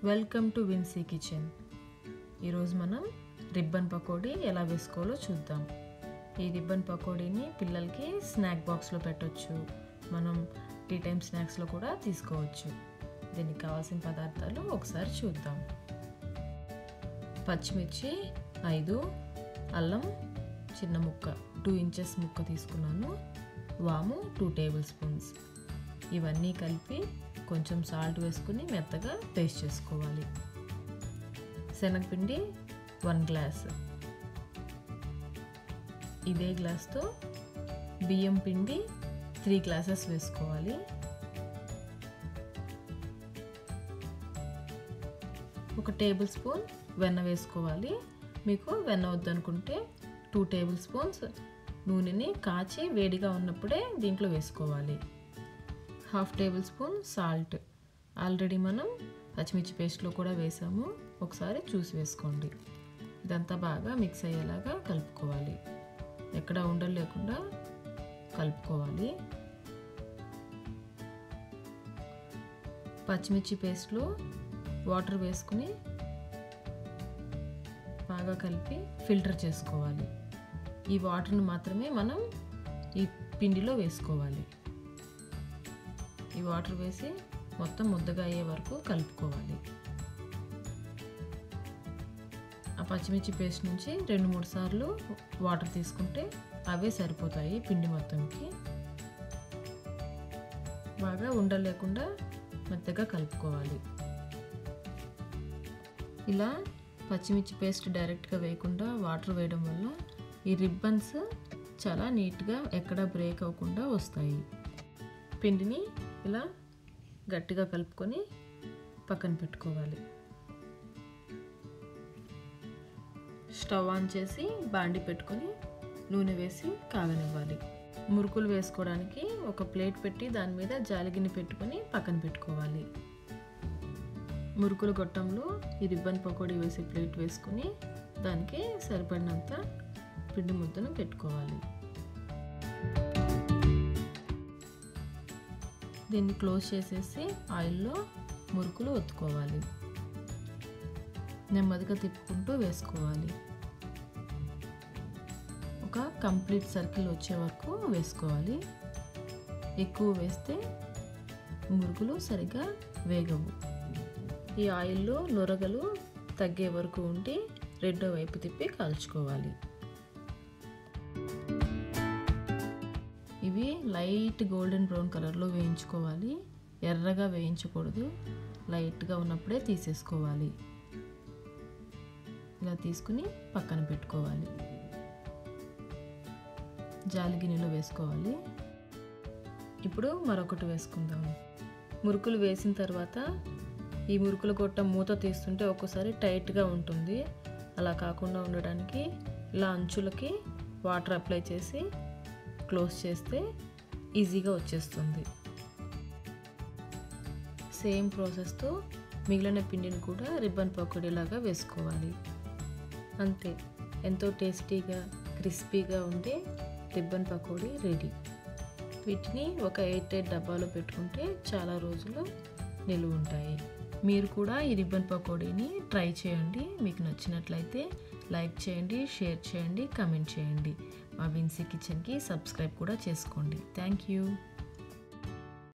welcome to Vincy kitchen ఈరోజు మనం ribbon pakodi ఎలా వేసుకోవాలో చూద్దాం ఈ రిబ్బన్ పకోడీని పిల్లలకి స్నాక్ బాక్స్లో పెట్టొచ్చు మనం టీ టైమ్ స్నాక్స్లో కూడా తీసుకోవచ్చు దీనికి కావాల్సిన పదార్థాలు ఒకసారి చూద్దాం పచ్చిమిర్చి ఐదు అల్లం చిన్న ముక్క టూ ఇంచెస్ ముక్క తీసుకున్నాను వాము టూ టేబుల్ స్పూన్స్ ఇవన్నీ కలిపి కొంచెం సాల్ట్ వేసుకుని మెత్తగా పేస్ట్ చేసుకోవాలి శనగపిండి వన్ గ్లాస్ ఇదే గ్లాస్తో బియ్యం పిండి త్రీ గ్లాసెస్ వేసుకోవాలి ఒక టేబుల్ స్పూన్ వెన్న వేసుకోవాలి మీకు వెన్న వద్దనుకుంటే టూ టేబుల్ స్పూన్స్ నూనెని కాచి వేడిగా ఉన్నప్పుడే దీంట్లో వేసుకోవాలి half tablespoon salt already మనం పచ్చిమిర్చి పేస్ట్లో కూడా వేసాము ఒకసారి చూసి వేసుకోండి ఇదంతా బాగా మిక్స్ అయ్యేలాగా కలుపుకోవాలి ఎక్కడ ఉండలు లేకుండా కలుపుకోవాలి పచ్చిమిర్చి పేస్ట్లో వాటర్ వేసుకుని బాగా కలిపి ఫిల్టర్ చేసుకోవాలి ఈ వాటర్ని మాత్రమే మనం ఈ పిండిలో వేసుకోవాలి ఈ వాటర్ వేసి మొత్తం ముద్దగా అయ్యే వరకు కలుపుకోవాలి ఆ పచ్చిమిర్చి పేస్ట్ నుంచి రెండు మూడు సార్లు వాటర్ తీసుకుంటే అవే సరిపోతాయి పిండి మొత్తంకి బాగా ఉండలేకుండా మెత్తగా కలుపుకోవాలి ఇలా పచ్చిమిర్చి పేస్ట్ డైరెక్ట్గా వేయకుండా వాటర్ వేయడం వల్ల ఈ రిబ్బన్స్ చాలా నీట్గా ఎక్కడ బ్రేక్ అవ్వకుండా వస్తాయి పిండిని ఇలా గట్టిగా కలుపుకొని పక్కన పెట్టుకోవాలి స్టవ్ ఆన్ చేసి బాండి పెట్టుకొని నూనె వేసి కాగనివ్వాలి మురుకులు వేసుకోవడానికి ఒక ప్లేట్ పెట్టి దాని మీద జాలిగిని పెట్టుకొని పక్కన పెట్టుకోవాలి మురుకుల గొట్టంలో ఈ రిబ్బన్ పకోడీ వేసే ప్లేట్ వేసుకొని దానికి సరిపడినంత పిండి ముద్దను పెట్టుకోవాలి దీన్ని క్లోజ్ చేసేసి ఆయిల్లో మురుకులు ఒత్తుకోవాలి నెమ్మదిగా తిప్పుకుంటూ వేసుకోవాలి ఒక కంప్లీట్ సర్కిల్ వచ్చే వరకు వేసుకోవాలి ఎక్కువ వేస్తే మురుకులు సరిగ్గా వేగవు ఈ ఆయిల్లో నొరగలు తగ్గే వరకు ఉండి రెండో వైపు తిప్పి కాల్చుకోవాలి ఇవి లైట్ గోల్డెన్ బ్రౌన్ కలర్లో వేయించుకోవాలి ఎర్రగా వేయించకూడదు లైట్గా ఉన్నప్పుడే తీసేసుకోవాలి ఇలా తీసుకుని పక్కన పెట్టుకోవాలి జాలి గిన్నెలో వేసుకోవాలి ఇప్పుడు మరొకటి వేసుకుందాము మురుకులు వేసిన తర్వాత ఈ మురుకుల గొట్ట మూత తీస్తుంటే ఒక్కోసారి టైట్గా ఉంటుంది అలా కాకుండా ఉండడానికి ఇలా అంచులకి వాటర్ అప్లై చేసి క్లోజ్ చేస్తే ఈజీగా వచ్చేస్తుంది సేమ్ ప్రాసెస్తో మిగిలిన పిండిని కూడా రిబ్బన్ పకోడీలాగా వేసుకోవాలి అంతే ఎంతో టేస్టీగా క్రిస్పీగా ఉండే రిబ్బన్ పకోడీ రెడీ వీటిని ఒక ఎయిట్ ఎయిట్ డబ్బాలో పెట్టుకుంటే చాలా రోజులు నిలువ ఉంటాయి మీరు కూడా ఈ రిబ్బన్ పకోడీని ట్రై చేయండి మీకు నచ్చినట్లయితే లైక్ చేయండి షేర్ చేయండి కమెంట్ చేయండి మా విన్సీ కిచెన్కి సబ్స్క్రైబ్ కూడా చేసుకోండి థ్యాంక్ యూ